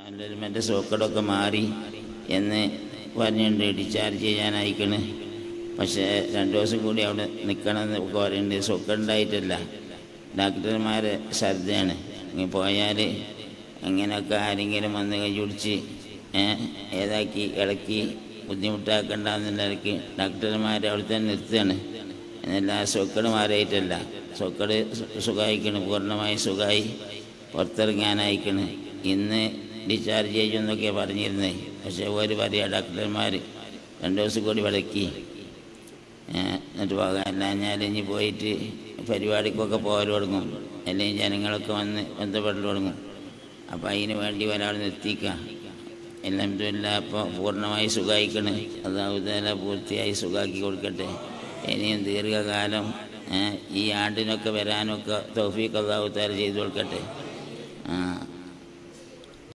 എൻ്റെ സോക്കടൊക്കെ മാറി എന്ന് പറഞ്ഞുകൊണ്ട് ഡിസ്ചാർജ് ചെയ്യാനായിക്കണ് പക്ഷേ രണ്ട് ദിവസം കൂടി അവിടെ നിൽക്കണമെന്ന് പറയുന്നുണ്ട് സോക്കടുണ്ടായിട്ടല്ല ഡോക്ടർമാരെ ശ്രദ്ധയാണ് ഇനി പോയാൽ എങ്ങനെയൊക്കെ ആരെങ്കിലും വന്ന് കൈ പിടിച്ച് ഏതാക്കി ഇളക്കി ബുദ്ധിമുട്ടാക്കണ്ടെന്നുള്ളവർക്ക് ഡോക്ടർമാർ അവിടെ തന്നെ നിർത്തുകയാണ് എന്നല്ല സൊക്കട് മാറിയിട്ടല്ല സൊക്കട് സുഖമായിക്കണ് പൂർണ്ണമായി സുഖമായി പുറത്തിറങ്ങാനായിക്കണ് ഇന്ന് ഡിസ്ചാർജ് ചെയ്യുമെന്നൊക്കെ പറഞ്ഞിരുന്നത് പക്ഷേ ഒരു പറയാ ഡോക്ടർമാർ രണ്ട് ദിവസം കൂടി വിളക്കി എന്നിട്ട് പോകാൻ അല്ലാഞ്ഞാൽ ഇനി പോയിട്ട് പരിപാടിക്കൊക്കെ പോകാൻ തുടങ്ങും അല്ലെങ്കിൽ ജനങ്ങളൊക്കെ വന്ന് ബന്ധപ്പെട്ട് തുടങ്ങും അപ്പോൾ അതിന് വേണ്ടി ഒരാൾ നിർത്തിക്കുക എല്ലാം ഇല്ല അപ്പോൾ പൂർണ്ണമായി സുഖമായിക്കണ് അതാവുതല പൂർത്തിയായി സുഖമാക്കി കൊടുക്കട്ടെ ഇനിയും ദീർഘകാലം ഈ ആണ്ടിനൊക്കെ വരാനൊക്കെ തൗഫീഖ് അള്ളാഹു താല ചെയ്തു കൊടുക്കട്ടെ ആ